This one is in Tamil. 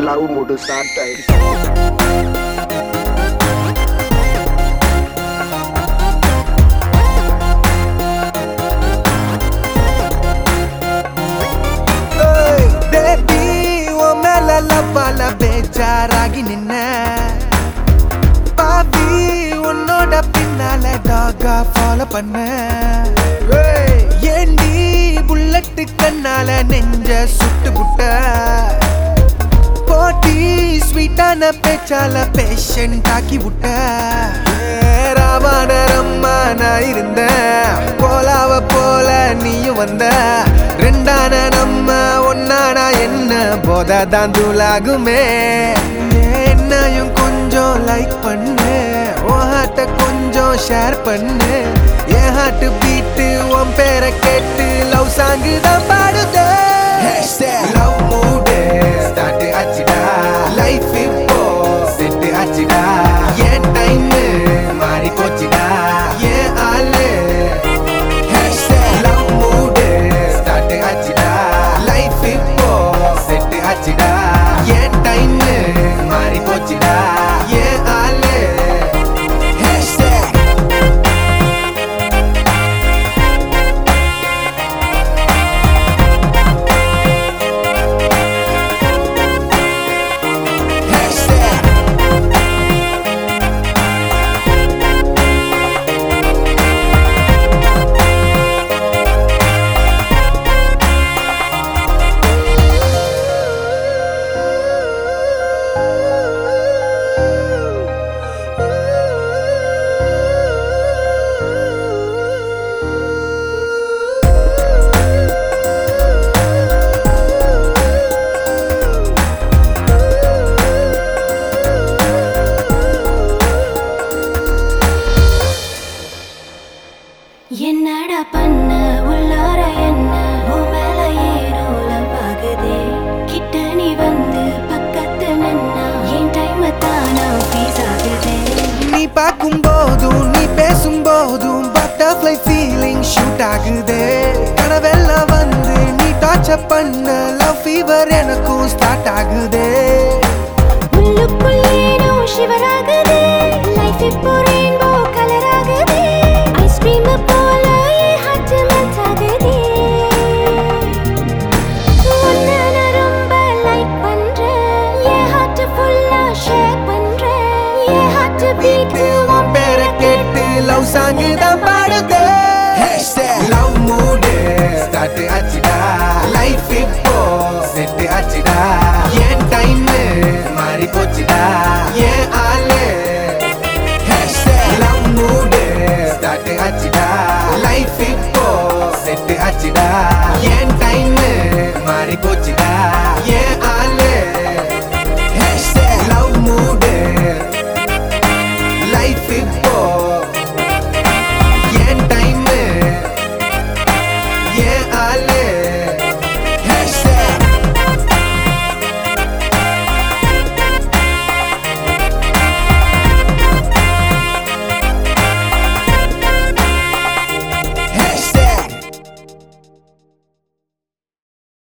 லவ் மூடு ஸ்டார்ட் ஆயிடுச்சு பேபி உன் மேல லவ்வால பேச்சாராகி நின்ன பாபி உன்னோட பின்னால டாகா ஃபாலோ பண்ண ஏய், ஏண்டி புல்லட்டு கண்ணால நெஞ்ச சுட்டு புட்ட போட்டி ஸ்வீட்டான பேச்சால பேஷண்ட் ஆக்கி விட்ட ராமானரம்மா நான் இருந்தேன் போலாவ போல நீயும் வந்த ரெண்டான நம்ம ஒன்னானா என்ன போதா தான் தூளாகுமே என்னையும் கொஞ்சம் லைக் பண்ணு உன் ஹார்ட்ட கொஞ்சம் ஷேர் பண்ணு என் ஹார்ட் பீட்டு உன் பேரை கேட்டு லவ் சாங்கு தான் பாடுதே லவ் மூடு ஸ்டார்ட் ஆச்சுடா லைஃப் இப்போ செட் ஆச்சுடா என் டைம் மாறி போச்சுடா என் ஆளு லவ் மூடு ஸ்டார்ட் ஆச்சுடா லைஃப் இப்போ செட் ஆச்சுடா என் டைம் மாறி போச்சுடா என் ஆளு Hashtag Hashtag என்னடா பண்ண உள்ளார என்ன உன் மேல ஏனோ love ஆகுதே கிட்ட நீ வந்து பக்கத்து நின்னா என் டைம் தானா ஃபீஸ் ஆகுதே நீ பார்க்கும் போதும் நீ பேசும் போதும் பட்டர்ஃப்ளை ஃபீலிங் ஷூட் ஆகுதே கனவெல்லாம் வந்து நீ டார்ச்சர் பண்ண லவ் ஃபீவர் எனக்கும் ஸ்டார்ட் ஆகுதே உள்ளுக்குள் ஏனோ ஷிவராகுதே லைஃப் இப்போ ரெயின்போ கலர் ஆகுதே ஐஸ்கிரீம் போல என் ஹார்ட் மெல்ட் ஆகுதே உன்னை நான் ரொம்ப லைக் பண்றேன் என் ஹார்ட் ஃபுல்லா ஷேர் பண்றேன் என் ஹார்ட் பீட்